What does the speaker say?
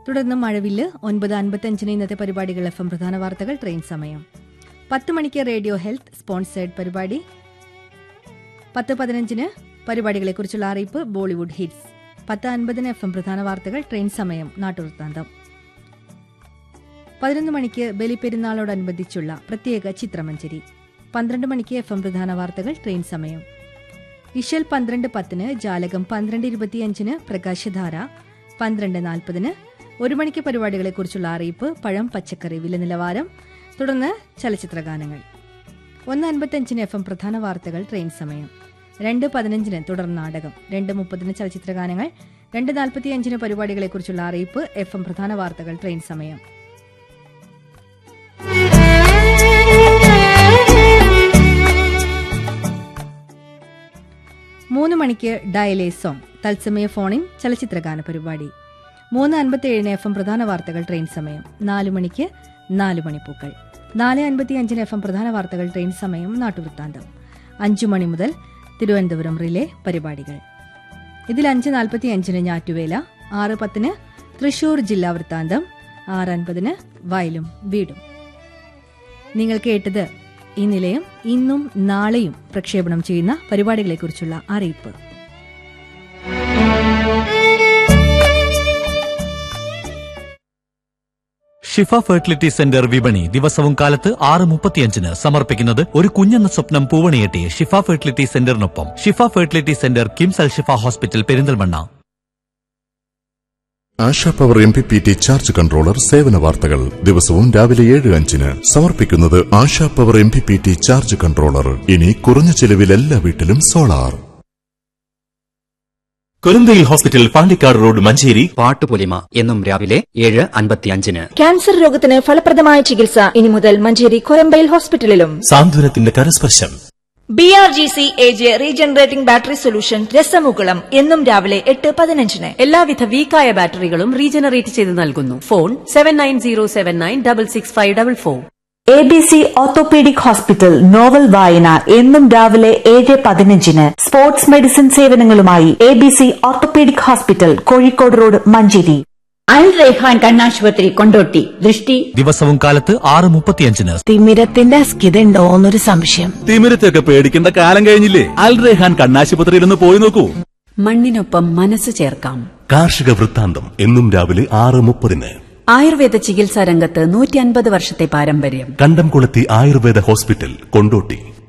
തുടർന്ന് മഴവില്ല് ഒൻപത് അൻപത്തഞ്ചിന് ഇന്നത്തെ പരിപാടികൾ എഫ് എം പ്രധാന വാർത്തകൾ ട്രെയിൻ സമയം പത്ത് മണിക്ക് റേഡിയോ ഹെൽത്ത് സ്പോൺസേഡ് പരിപാടി പത്ത് പതിനഞ്ചിന് പരിപാടികളെക്കുറിച്ചുള്ള അറിയിപ്പ് ബോളിവുഡ് ഹിറ്റ്സ് പത്ത് അൻപതിന് എഫ് എം പ്രധാന വാർത്തകൾ ട്രെയിൻ സമയം നാട്ടുവൃത്താന്തം പതിനൊന്ന് മണിക്ക് ബലിപ്പെരുന്നാളോടനുബന്ധിച്ചുള്ള പ്രത്യേക ചിത്രമഞ്ചരി പന്ത്രണ്ട് മണിക്ക് എഫ് എം പ്രധാന വാർത്തകൾ ട്രെയിൻ സമയം ഇഷൽ പന്ത്രണ്ട് പത്തിന് ജാലകം പന്ത്രണ്ട് ഇരുപത്തിയഞ്ചിന് പ്രകാശധാര പന്ത്രണ്ട് നാൽപ്പതിന് ഒരു മണിക്ക് പരിപാടികളെക്കുറിച്ചുള്ള അറിയിപ്പ് പഴം പച്ചക്കറി വില നിലവാരം തുടർന്ന് ചലച്ചിത്ര ഗാനങ്ങൾ ഒന്ന് അൻപത്തഞ്ചിന് എഫ് എം പ്രധാന വാർത്തകൾ ട്രെയിൻ സമയം രണ്ട് പതിനഞ്ചിന് തുടർ നാടകം രണ്ട് മുപ്പതിന് ചലച്ചിത്ര ഗാനങ്ങൾ രണ്ട് നാൽപ്പത്തിയഞ്ചിന് പരിപാടികളെക്കുറിച്ചുള്ള അറിയിപ്പ് എഫ് എം പ്രധാന വാർത്തകൾ ട്രെയിൻ സമയം മൂന്ന് മണിക്ക് ഡയലേ സോങ് തത്സമയ ഫോണിൻ ചലച്ചിത്ര ഗാന പരിപാടി മൂന്ന് അൻപത്തിയേഴിന് എഫ് എം പ്രധാന വാർത്തകൾ ട്രെയിൻ സമയം നാല് മണിക്ക് നാല് മണിപ്പൂക്കൾ നാല് അൻപത്തിയഞ്ചിന് എഫ് എം പ്രധാന വാർത്തകൾ ട്രെയിൻ സമയം നാട്ടുവൃത്താന്തം അഞ്ചു മണി മുതൽ തിരുവനന്തപുരം റിലേ പരിപാടികൾ ഇതിൽ അഞ്ച് നാൽപ്പത്തി അഞ്ചിന് ഞാറ്റുവേല ആറ് പത്തിന് തൃശൂർ ജില്ലാ വൃത്താന്തം ആറ് അൻപതിന് വയലും വീടും നിങ്ങൾ കേട്ടത് ഈ നിലയം ഇന്നും നാളെയും പ്രക്ഷേപണം ചെയ്യുന്ന പരിപാടികളെക്കുറിച്ചുള്ള അറിയിപ്പ് ഷിഫ ഫെർട്ടിലിറ്റി സെന്റർ വിപണി ദിവസവും കാലത്ത് ആറ് മുപ്പത്തിയഞ്ചിന് സമർപ്പിക്കുന്നത് ഒരു കുഞ്ഞെന്ന സ്വപ്നം പൂവണിയെട്ടി ഷിഫ ഫെർട്ടിലിറ്റി സെന്ററിനൊപ്പം Shifa fertility centre KIMS Al Shifa hospital Perinthalmanna Asha power M P P T charge controller സേവന വാർത്തകൾ ദിവസവും രാവിലെ ഏഴ് അഞ്ചിന് സമർപ്പിക്കുന്നത് Asha power M P P T charge controller ഇനി കുറഞ്ഞ ചെലവിൽ എല്ലാ വീട്ടിലും solar Korambayil hospital Pandikkad road Manjeri പാട്ടുപൊലിമ എന്നും രാവിലെ ഏഴ് അൻപത്തിയഞ്ചിന് ക്യാൻസർ രോഗത്തിന് ഫലപ്രദമായ ചികിത്സ ഇനി മുതൽ മഞ്ചേരി കൊരമ്പയിൽ ഹോസ്പിറ്റലിലും സാന്ത്വനത്തിന്റെ കരസ്പർശം B R G C A J regenerating battery solution രസമുകുളം എന്നും രാവിലെ എട്ട് പതിനഞ്ചിന് എല്ലാവിധ വീക്കായ ബാറ്ററികളും റീജനറേറ്റ് ചെയ്ത് നൽകുന്നു phone seven nine zero seven nine double six five double four A B C orthopaedic hospital novel വായന എന്നും രാവിലെ ഏഴ് പതിനഞ്ചിന് സ്പോർട്സ് മെഡിസിൻ സേവനങ്ങളുമായി A B C orthopaedic hospital Kozhikode road Manjeri Al Raihan കണ്ണാശുപത്രി കൊണ്ടോട്ടി ദൃഷ്ടി ദിവസവും കാലത്ത് ആറ് മുപ്പത്തിയഞ്ചിന് തിമിരത്തിന്റെ അസ്കിതയുണ്ടോ എന്നൊരു സംശയം തിമിരത്തൊക്കെ പേടിക്കേണ്ട കാലം കഴിഞ്ഞില്ലേ അൽ റെഹാൻ കണ്ണാശുപത്രിയിൽ ഒന്ന് പോയി നോക്കൂ മണ്ണിനൊപ്പം മനസ്സ് ചേർക്കാം കാർഷിക വൃത്താന്തം എന്നും രാവിലെ ആറ് മുപ്പതിന് ആയുർവേദ ചികിത്സാ രംഗത്ത് നൂറ്റി അൻപത് വർഷത്തെ പാരമ്പര്യം കണ്ടംകുളത്തി ആയുർവേദ ഹോസ്പിറ്റൽ കൊണ്ടോട്ടി